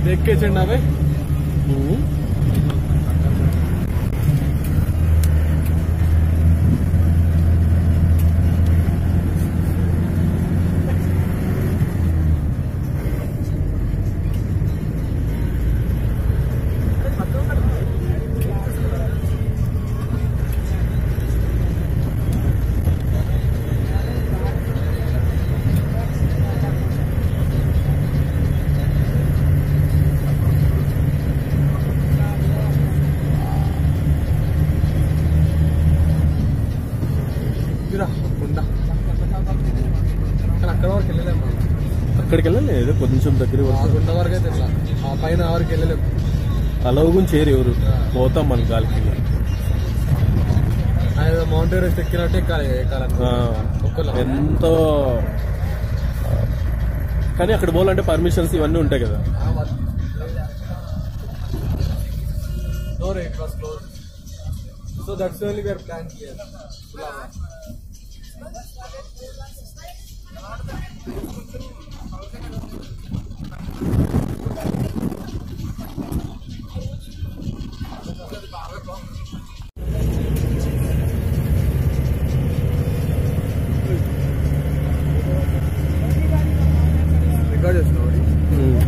ఎక్కేసండి అవి ఉమ్. ఇరా కుండ కానీ అక్కడ వరకు వెళ్ళలేము మనం. అక్కడికి వెళ్ళలేదు కొంచెం దగ్గర ఆ వరకు కుండ వరకు అయితే వెళ్ళా ఆ పైన వరకు వెళ్ళలేము అలవగుని చేరు ఎవరు పోతాం మన గాలికి ఆయన మౌంట్ ఎవరెస్ట్ ఎక్కినట్టే ఎక్కాలి ఎక్కాలని ఆ, ఒక్కళ్ళు ఎంతో కానీ అక్కడ పోవాలంటే పర్మిషన్స్ ఇవన్నీ ఉంటాయి కదా door it was close so that's only where plan here record చేస్తున్నావు ఉమ్.